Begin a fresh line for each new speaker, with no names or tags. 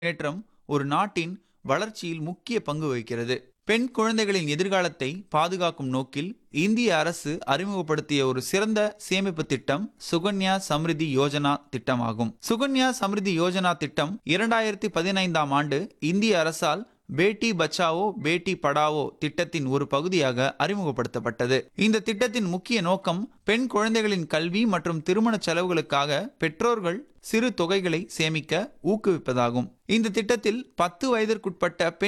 முன்னேற்றம் ஒரு நாட்டின் வளர்ச்சியில் முக்கிய பங்கு வகிக்கிறது பெண் குழந்தைகளின் எதிர்காலத்தை பாதுகாக்கும் நோக்கில் இந்திய அரசு அறிமுகப்படுத்திய ஒரு சிறந்த சேமிப்பு திட்டம் சுகன்யா சம்ரிதி யோஜனா திட்டமாகும் சுகன்யா சம்ரிதி யோஜனா திட்டம் இரண்டாயிரத்தி பதினைந்தாம் ஆண்டு இந்திய அரசால் பேட்டி பச்சாவோ பேட்டி படாவோ திட்டத்தின் ஒரு பகுதியாக அறிமுகப்படுத்தப்பட்டது இந்த திட்டத்தின் முக்கிய நோக்கம் பெண் குழந்தைகளின் கல்வி மற்றும் திருமண செலவுகளுக்காக பெற்றோர்கள் சிறு தொகைகளை சேமிக்க ஊக்குவிப்பதாகும் இந்த திட்டத்தில் பத்து வயதிற்குட்பட்ட பெண்